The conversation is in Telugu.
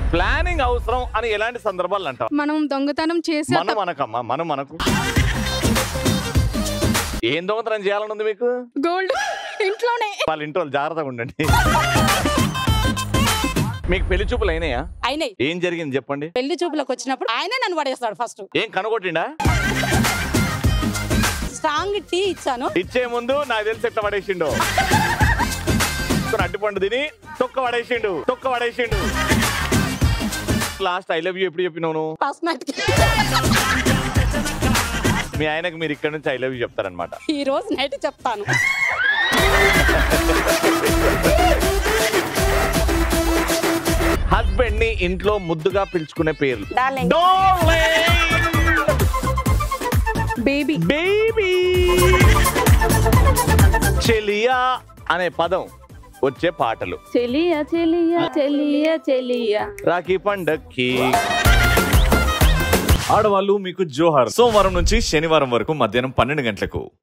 ప్లానింగ్ అవసరం అని ఎలాంటి సందర్భాలు అంటాం మనం దొంగతనం చేసే మనం మనకమ్మా మనం మనకు ఏం దొంగతనం చేయాలని ఉంది మీకు గోల్డ్ ఇంట్లోనే వాళ్ళ ఇంట్లో వాళ్ళు జాగ్రత్తగా ఉండండి మీకు పెళ్లి చూపులు అయినాయా అయినాయి ఏం జరిగింది చెప్పండి పెళ్లి చూపులకు వచ్చినప్పుడు ఆయనే నన్ను పడేస్తాడు ఫస్ట్ ఏం కనుగొట్టిండా స్ట్రాంగ్ టీ ఇచ్చాను ఇచ్చే ముందు నాకు తెలిసి ఎట్లా పడేసిండు అడ్డుపండు తిని తొక్క పడేసిండు తొక్క పడేసిండు లాస్ట్ ఐ లవ్ యూ ఎప్పుడు చెప్పినావు నువ్వు? ఫస్ట్ నైట్ మీ ఆయనకు మీరు ఇక్కడ నుంచి ఐ లవ్ యూ చెప్తారనమాట ఈ రోజు నైట్ చెప్తాను హస్బెండ్ ని ఇంట్లో ముద్దుగా పిలుచుకునే పేర్లు డార్లింగ్ బేబీ బేబీ చెలియా అనే పదం వచ్చే పాటలు చెలియా చెలియా చెలియా చెలియా రాఖీ పండక్కి ఆడవాళ్ళు మీకు జోహార్ సోమవారం నుంచి శనివారం వరకు మధ్యాహ్నం పన్నెండు గంటలకు